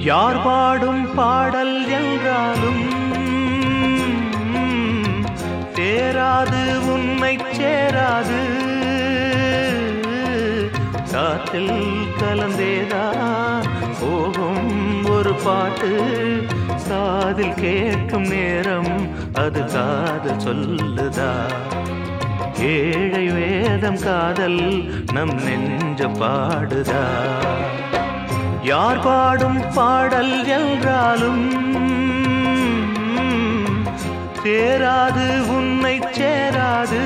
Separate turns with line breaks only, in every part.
யார் பாடும் பாடல் என்றாலும் சேராது உன்னை சேராது காற்றில் கலந்தேதான் போகும் ஒரு பாட்டு காதில் கேட்கும் நேரம் அது காதல் சொல்லுதா ஏழை வேதம் காதல் நம் நெஞ்ச பாடுதா யார் பாடும் பாடல் என்றாலும் சேராது உன்னை சேராது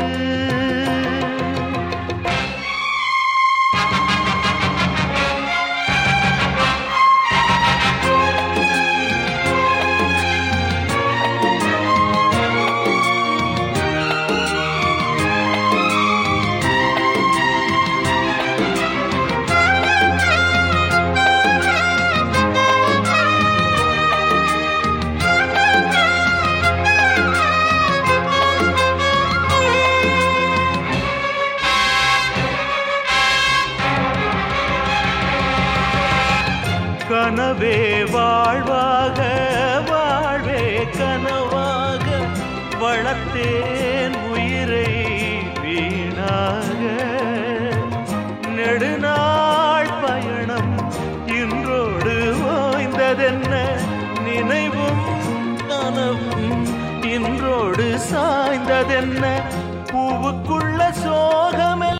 கனவே வாழ்வாக வாழ்வே கனவாக வளர்த்தேன் உயிரை வீணாக நெடுநாள் பயணம் இன்றோடு ஓய்ந்ததென்ன நினைவும் கனவும் இன்றோடு சாய்ந்ததென்ன பூவுக்குள்ள சோகமெல்லாம்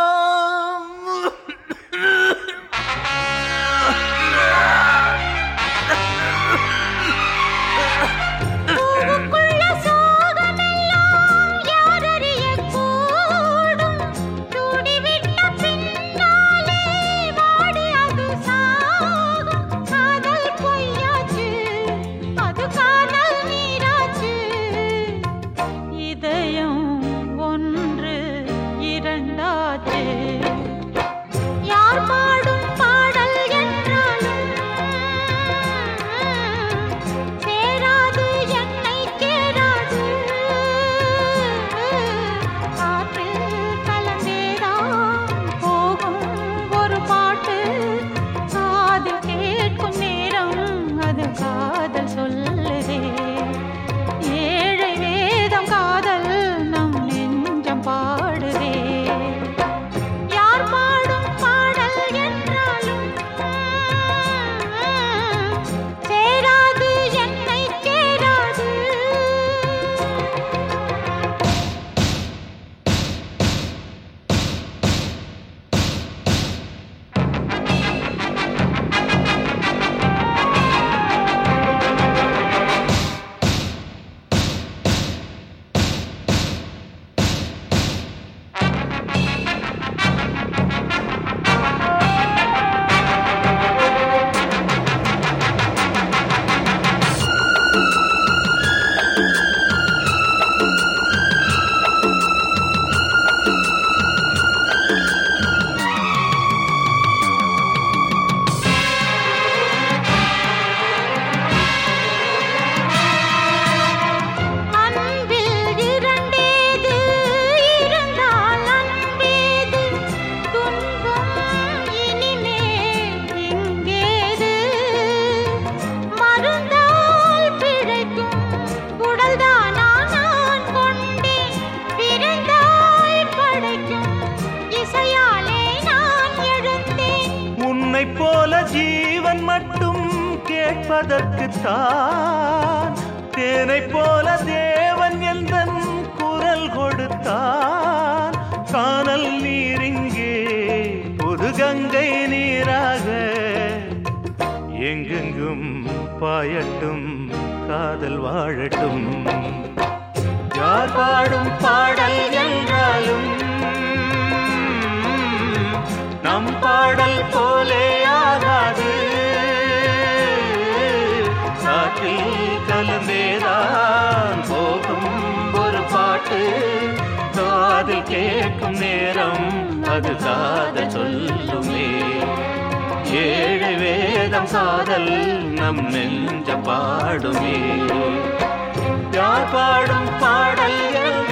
பூவுக்குள்ள சோகமெல்லாம் யாரறியக் கூடும்? சூடிவிட்ட பின்னாலே வாடி அது சாகும். காதல் பொய்யாச்சு, அது கானல் நீராச்சு. இதயம் ஒன்று இரண்டாச்சு யார் பாடும் பாடல் என்றாலும் சேராது என்னை கேராது காற்றில் கலந்தேதான் போகும் ஒரு பாட்டு காதில் கேட்கும் நேரம் அது காதல் சொல்லுதே ஏழை வேதம் காதல் நம் நெஞ்சம் பாடுதே யார் பாடும் பாடல் என்றாலும் சேராது என்னை சேராது அன்பில் இரண்டேது இருந்தால் அன்பேது துன்பம் இனிமேல் இங்கேது மருந்தால் பிழைக்கும் உடல்தானா நான் கொண்டேன் பிறந்தாய் படைக்கும் இசையாலே நான் எழுந்தேன்
உன்னைப் போல ஜீவன் மட்டும் கேட்பதற்குத்தான் தேனைப் போல தேவன் எந்தன் குரல் கொடுத்தான் காணல் நீரிங்கே புது கங்கை நீராக எங்கெங்கும் பாயட்டும் காதல் வாழட்டும் யார் பாடும் பாடல் என்றாலும் நம் பாடல் போலே ஆகாது காற்றில் கலந்தேதான் போகும் ஒரு பாட்டு காதில் கேட்கும் நேரம் அது காதல் சொல்லுமே ஏழு வேதம் காதல் நம் நெஞ்ச பாடுமே யார் பாடும் பாடல் எல்லாம்